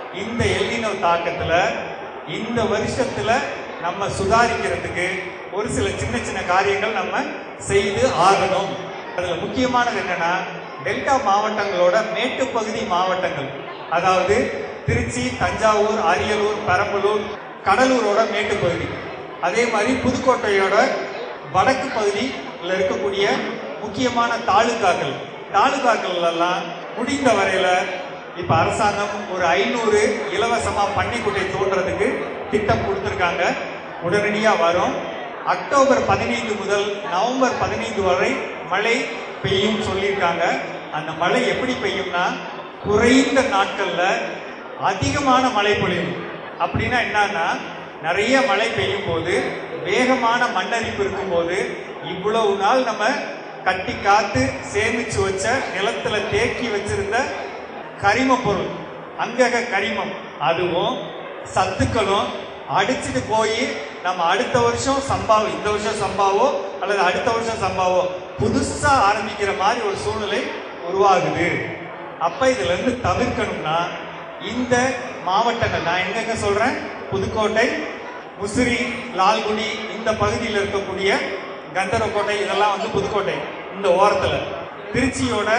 இந்த எல்லினோ தாக்கத்துல இந்த வருஷத்துல நம்ம சுதாரிக்கிறதுக்கு ஒரு சில சின்ன சின்ன காரியங்கள் நம்ம செய்து ஆகணும் அதுல முக்கியமானது என்னன்னா டெல்டா மாவட்டங்களோட மேட்டுப்பகுதி மாவட்டங்கள் அதாவது திருச்சி தஞ்சாவூர் அரியலூர் பெரம்பலூர் கடலூரோட மேட்டுப்பகுதி அதே மாதிரி புதுக்கோட்டையோட வடக்கு பகுதியில் இருக்கக்கூடிய முக்கியமான தாலுகாக்கள் தாலுகாக்கள் எல்லாம் முடிந்த வரையில இப்ப அரசாங்கம் ஒரு ஐநூறு இலவசமா பன்னிக்குட்டை தோன்றதுக்கு திட்டம் கொடுத்துருக்காங்க உடனடியா வரும் அக்டோபர் பதினைந்து முதல் நவம்பர் பதினைந்து வரை மழை பெய்யும் சொல்லியிருக்காங்க அந்த மழை எப்படி பெய்யும்னா குறைந்த நாட்கள்ல அதிகமான மழை பொழியும் அப்படின்னா என்னன்னா நிறைய மழை பெய்யும் போது வேகமான மண்ணரிப்பு இருக்கும்போது இவ்வளவு நாள் நம்ம கட்டி காத்து சேமிச்சு வச்ச நிலத்துல தேக்கி வச்சிருந்த கரிம பொருள் அங்கக கரிமம் அதுவும் சத்துக்களும் அடிச்சுட்டு போய் நம்ம அடுத்த வருஷம் சம்பாவோ இந்த வருஷம் சம்பாவோ அல்லது அடுத்த வருஷம் சம்பாவோ புதுசா ஆரம்பிக்கிற மாதிரி ஒரு சூழ்நிலை உருவாகுது அப்ப இதுல இருந்து தவிர்க்கணும்னா இந்த மாவட்டங்கள் நான் எங்கெங்க சொல்றேன் புதுக்கோட்டை முசிறி லால்குடி இந்த பகுதியில் இருக்கக்கூடிய கந்தரக்கோட்டை இதெல்லாம் வந்து புதுக்கோட்டை இந்த ஓரத்துல திருச்சியோட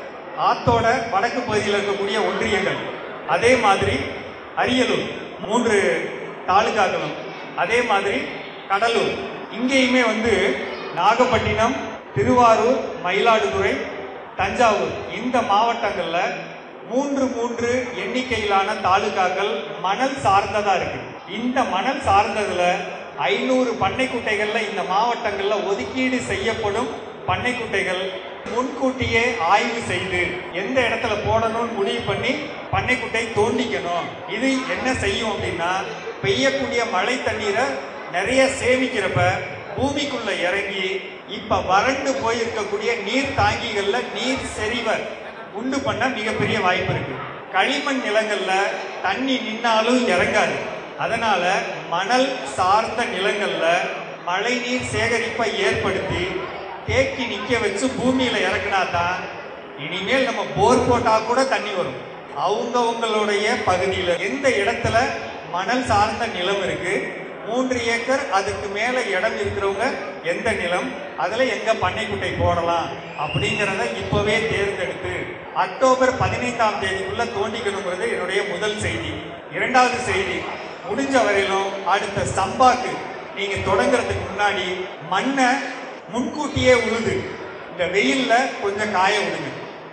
ஆத்தோட வடக்கு பகுதியில் இருக்கக்கூடிய ஒன்றியங்கள் அதே மாதிரி அரியலூர் மூன்று தாலுகாக்களும் அதே மாதிரி கடலூர் இங்கேயுமே வந்து நாகப்பட்டினம் திருவாரூர் மயிலாடுதுறை தஞ்சாவூர் இந்த மாவட்டங்கள்ல மூன்று மூன்று எண்ணிக்கையிலான தாலுகாக்கள் மணல் சார்ந்ததா இருக்கு இந்த மணல் சார்ந்ததுல ஐநூறு பண்ணைக்குட்டைகள்ல இந்த மாவட்டங்கள்ல ஒதுக்கீடு செய்யப்படும் பண்ணைக்குட்டைகள் முன்கூட்டியே ஆய்வு செய்து எந்த இடத்துல போடணும்னு முடிவு பண்ணி பண்ணைக்குட்டை தோண்டிக்கணும் இது என்ன செய்யும் அப்படின்னா பெய்யக்கூடிய மழை தண்ணீரை நிறைய சேமிக்கிறப்ப பூமிக்குள்ள இறங்கி இப்ப வறண்டு போயிருக்கக்கூடிய நீர் தாங்கிகள்ல நீர் செறிவை உண்டு பண்ண மிகப்பெரிய வாய்ப்பு இருக்கு களிமண் நிலங்கள்ல தண்ணி நின்னாலும் இறங்காது அதனால மணல் சார்ந்த நிலங்கள்ல மழைநீர் சேகரிப்பை ஏற்படுத்தி தேக்கி நிக்க வச்சு பூமியில இறக்குனா தான் இனிமேல் நம்ம போர் போட்டா கூட தண்ணி வரும் அவங்கவங்களுடைய பகுதியில எந்த இடத்துல மணல் சார்ந்த நிலம் இருக்கு மூன்று ஏக்கர் அதுக்கு மேல இடம் இருக்கிறவங்க எந்த நிலம் அதுல எங்க பண்ணைக்குட்டை போடலாம் அப்படிங்கறத இப்பவே தேர்ந்தெடுத்து அக்டோபர் பதினைந்தாம் தேதிக்குள்ள தோண்டிக்கணுங்கிறது என்னுடைய முதல் செய்தி இரண்டாவது செய்தி முடிஞ்ச வரையிலும் அடுத்த சம்பாக்கு நீங்க தொடங்குறதுக்கு முன்னாடி மண்ணை முன்கூட்டியே உழுது இந்த வெயில்ல கொஞ்சம் காய விடுங்க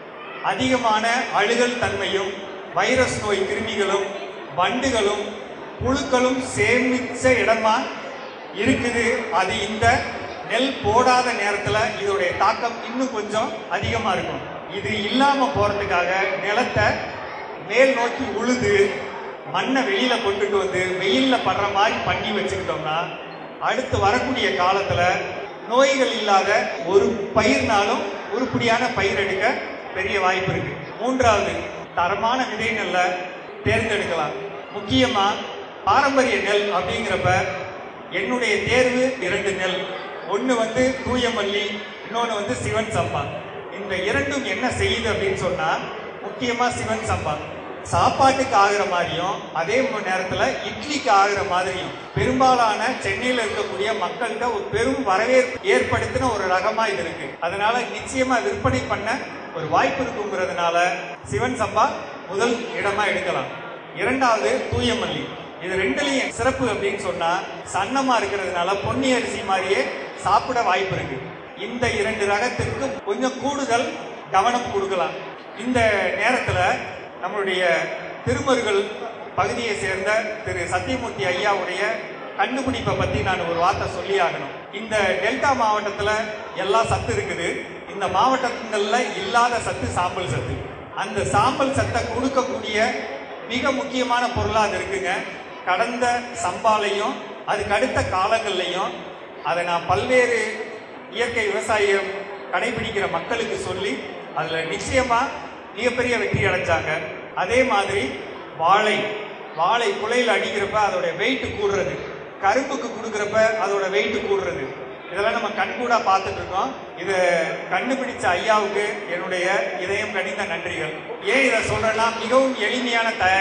அதிகமான அழுகல் தன்மையும் வைரஸ் நோய் கிருமிகளும் வண்டுகளும் புழுக்களும் சேமிச்ச இடமா இருக்குது அது இந்த நெல் போடாத நேரத்துல இதோடைய தாக்கம் இன்னும் கொஞ்சம் அதிகமா இருக்கும் இது இல்லாம போறதுக்காக நிலத்தை மேல் நோக்கி உழுது மண்ணை வெளியில கொண்டுட்டு வந்து வெயில்ல படுற மாதிரி பண்ணி வச்சுக்கிட்டோம்னா அடுத்து வரக்கூடிய காலத்துல நோய்கள் இல்லாத ஒரு பயிர்னாலும் உருப்படியான பயிர் எடுக்க பெரிய வாய்ப்பு இருக்கு மூன்றாவது தரமான விதை நெல்லை தேர்ந்தெடுக்கலாம் முக்கியமா பாரம்பரிய நெல் அப்படிங்கிறப்ப என்னுடைய தேர்வு இரண்டு நெல் ஒன்று வந்து தூயமல்லி இன்னொன்று வந்து சிவன் சம்பா இந்த இரண்டும் என்ன செய்யுது அப்படின்னு சொன்னா முக்கியமா சிவன் சம்பா சாப்பாட்டுக்கு ஆகுற மாதிரியும் அதே ம- நேரத்துல இட்லிக்கு ஆகுற மாதிரியும் பெரும்பாலான சென்னையில இருக்கக்கூடிய மக்கள்கிட்ட ஒரு பெரும் வரவேற்பு ஏற்படுத்தின ஒரு ரகமா இது இருக்கு அதனால நிச்சயமா விற்பனை பண்ண ஒரு வாய்ப்பு இருக்குங்கிறதுனால சிவன் சம்பா முதல் இடமா எடுக்கலாம் இரண்டாவது தூயமல்லி இது ரெண்டுலயும் சிறப்பு அப்படின்னு சொன்னா சன்னமா இருக்கிறதுனால பொன்னி அரிசி மாதிரியே சாப்பிட வாய்ப்பு இருக்கு இந்த இரண்டு ரகத்திற்கு கொஞ்சம் கூடுதல் கவனம் கொடுக்கலாம் இந்த நேரத்துல நம்மளுடைய திருமருகள் பகுதியை சேர்ந்த திரு சத்தியமூர்த்தி ஐயாவுடைய கண்டுபிடிப்பை பத்தி நான் ஒரு வார்த்தை சொல்லி ஆகணும் இந்த டெல்டா மாவட்டத்துல எல்லா சத்து இருக்குது இந்த மாவட்டங்கள்ல இல்லாத சத்து சாம்பல் சத்து அந்த சாம்பல் சத்தை கொடுக்கக்கூடிய மிக முக்கியமான பொருளா அது இருக்குங்க கடந்த சம்பாலையும் அதுக்கு அடுத்த காலங்கள்லையும் அதை நான் பல்வேறு இயற்கை விவசாயம் கடைபிடிக்கிற மக்களுக்கு சொல்லி அதுல நிச்சயமா மிகப்பெரிய வெற்றி அடைஞ்சாங்க அதே மாதிரி வாழை வாழை குலையில் அடிக்கிறப்ப அதோட வெயிட் கூடுறது கரும்புக்கு கொடுக்குறப்ப அதோட வெயிட் கூடுறது இதெல்லாம் நம்ம கண்கூடா பார்த்துட்டு இருக்கோம் இதை கண்டுபிடிச்ச ஐயாவுக்கு என்னுடைய இதயம் கனிந்த நன்றிகள் ஏன் இதை சொல்றேன்னா மிகவும் எளிமையான தயார்